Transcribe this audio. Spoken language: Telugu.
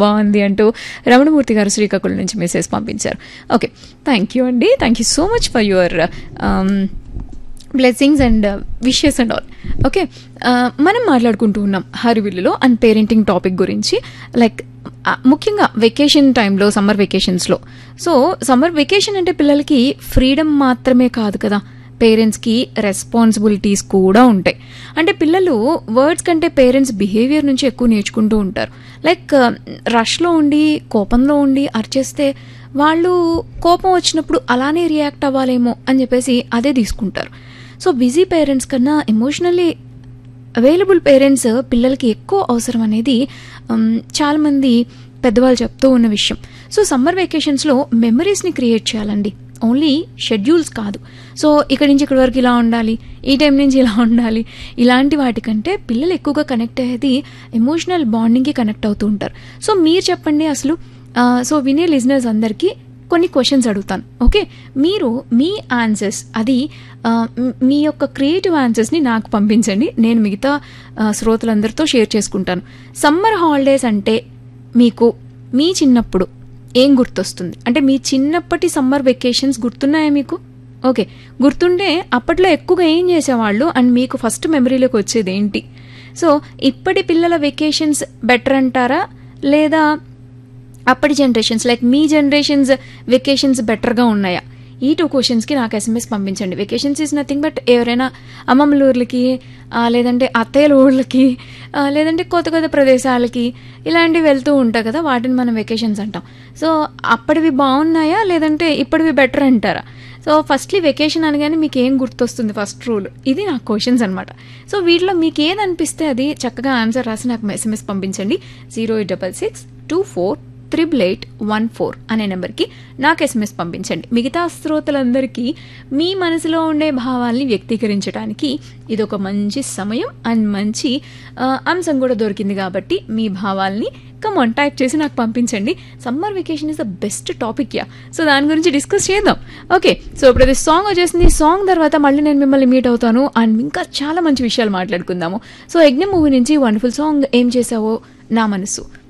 బాగుంది అంటూ రమణమూర్తి గారు శ్రీకాకుళం నుంచి మెసేజ్ పంపించారు ఓకే థ్యాంక్ యూ అండి thank you so much for your blessings and wishes and all okay మనం మాట్లాడుకుంటూ ఉన్నాం హరివిల్లులో అండ్ పేరెంటింగ్ టాపిక్ గురించి లైక్ ముఖ్యంగా వెకేషన్ టైంలో సమ్మర్ వెకేషన్స్లో సో సమ్మర్ వెకేషన్ అంటే పిల్లలకి ఫ్రీడమ్ మాత్రమే కాదు కదా పేరెంట్స్కి రెస్పాన్సిబిలిటీస్ కూడా ఉంటాయి అంటే పిల్లలు వర్డ్స్ కంటే పేరెంట్స్ బిహేవియర్ నుంచి ఎక్కువ నేర్చుకుంటూ ఉంటారు లైక్ రష్లో ఉండి కోపంలో ఉండి అరిచేస్తే వాళ్ళు కోపం వచ్చినప్పుడు అలానే రియాక్ట్ అవ్వాలేమో అని చెప్పేసి అదే తీసుకుంటారు సో బిజీ పేరెంట్స్ కన్నా ఎమోషనల్లీ అవైలబుల్ పేరెంట్స్ పిల్లలకి ఎక్కువ అవసరం అనేది చాలామంది పెద్దవాళ్ళు చెప్తూ ఉన్న విషయం సో సమ్మర్ వెకేషన్స్లో మెమరీస్ని క్రియేట్ చేయాలండి ఓన్లీ షెడ్యూల్స్ కాదు సో ఇక్కడి నుంచి ఇక్కడి వరకు ఇలా ఉండాలి ఈ టైం నుంచి ఇలా ఉండాలి ఇలాంటి వాటికంటే పిల్లలు ఎక్కువగా కనెక్ట్ అయ్యేది ఎమోషనల్ బాండింగ్కి కనెక్ట్ అవుతూ ఉంటారు సో మీరు చెప్పండి అసలు సో వినే లిజనర్స్ అందరికీ కొన్ని క్వశ్చన్స్ అడుగుతాను ఓకే మీరు మీ ఆన్సర్స్ అది మీ యొక్క క్రియేటివ్ ఆన్సర్స్ని నాకు పంపించండి నేను మిగతా శ్రోతలందరితో షేర్ చేసుకుంటాను సమ్మర్ హాలిడేస్ అంటే మీకు మీ చిన్నప్పుడు ఏం గుర్తొస్తుంది అంటే మీ చిన్నప్పటి సమ్మర్ వెకేషన్స్ గుర్తున్నాయా మీకు ఓకే గుర్తుంటే అప్పట్లో ఎక్కువగా ఏం చేసేవాళ్ళు అండ్ మీకు ఫస్ట్ మెమరీలోకి వచ్చేది ఏంటి సో ఇప్పటి పిల్లల వెకేషన్స్ బెటర్ అంటారా లేదా అప్పటి జనరేషన్స్ లైక్ మీ జనరేషన్స్ వెకేషన్స్ బెటర్గా ఉన్నాయా ఈ టూ క్వశ్చన్స్కి నాకు ఎస్ఎంఎస్ పంపించండి వెకేషన్స్ ఈజ్ నథింగ్ బట్ ఎవరైనా అమ్మమ్మల ఊర్లకి లేదంటే అత్తయ్యల ఊళ్ళకి లేదంటే కొత్త కొత్త ప్రదేశాలకి ఇలాంటివి వెళ్తూ ఉంటాయి కదా వాటిని మనం వెకేషన్స్ అంటాం సో అప్పటివి బాగున్నాయా లేదంటే ఇప్పటివి బెటర్ అంటారా సో ఫస్ట్లీ వెకేషన్ అనగానే మీకు ఏం గుర్తొస్తుంది ఫస్ట్ రూల్ ఇది నా క్వశ్చన్స్ అనమాట సో వీటిలో మీకు ఏది అనిపిస్తే అది చక్కగా ఆన్సర్ రాసి నాకు ఎస్ఎంఎస్ పంపించండి zero eight double six two four triple eight one four అనే నెంబర్కి నాకు ఎస్ఎంఎస్ పంపించండి మిగతా శ్రోతలందరికీ మీ మనసులో ఉండే భావాల్ని వ్యక్తీకరించడానికి ఇది ఒక మంచి సమయం అండ్ మంచి అంశం కూడా దొరికింది కాబట్టి మీ భావాల్ని కమాన్ టైప్ చేసి నాకు పంపించండి summer vacation is the best topic yeah so దాని గురించి డిస్కస్ చేద్దాం ఓకే సో ఇప్పుడు అది సాంగ్ వచ్చేసింది సాంగ్ తర్వాత మళ్ళీ నేను మిమ్మల్ని మీట్ అవుతాను అండ్ ఇంకా చాలా మంచి విషయాలు మాట్లాడుకుందాము సో యజ్ఞ మూవీ నుంచి వండర్ఫుల్ సాంగ్ ఏం చేసావో నా మనసు